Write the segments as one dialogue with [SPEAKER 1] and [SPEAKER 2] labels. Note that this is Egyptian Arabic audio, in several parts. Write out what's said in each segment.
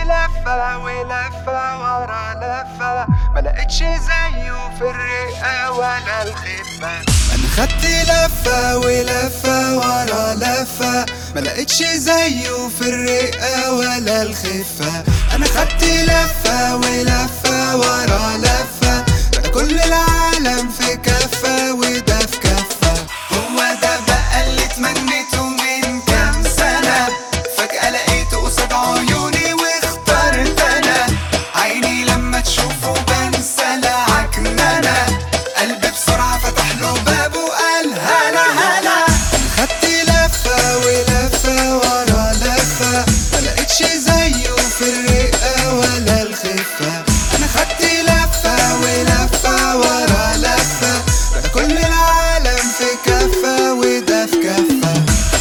[SPEAKER 1] لفة ولفة ورا لفة ما لقيتش زيه في الرئة ولا الخفة انا خدت لفة ولفة ورا لفة ما لقيتش زيه في الرئة ولا الخفة انا خدت لفة ولفة ورا لفة ده كل العالم في كفة وده في كفة هو ده بقى اللي تمنيته من كام سنة فجأة لقيته قصاد عيوني واخترت انا عيني لما تشوفه بنسى العكننة قلبي بسرعة فتح له باب وقال هلا هلا خدت لفة ولفة ورا لفة ما لقيتش زيه في الرئة ولا الخفة انا خدت لفة ولفة ورا لفة ده كل العالم في كفة وده في كفة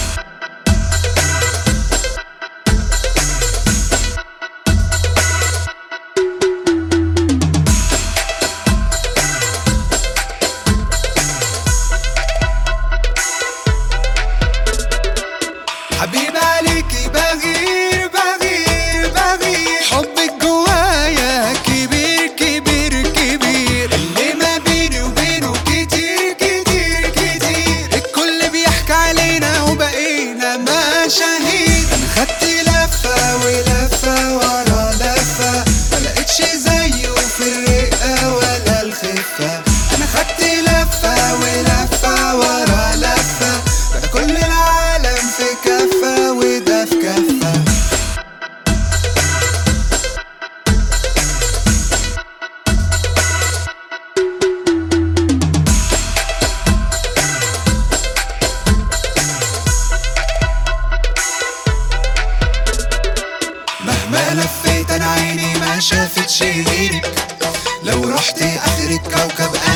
[SPEAKER 1] حبيب عليكي بغير بغير بغير حبك جوايا كبير كبير كبير اللي ما بيني وبينه كتير كتير كتير الكل بيحكي علينا وبقينا مشاهير انا خدت لفة ولفة ورا لفة ما لقيتش زيه في الرئة ولا الخفة انا خدت لفة ولفة ورا لفة ده كل العالم في كفة وده في كفة مهما لفيت انا عيني ما شافتش غيرك لو رحت اخر الكوكب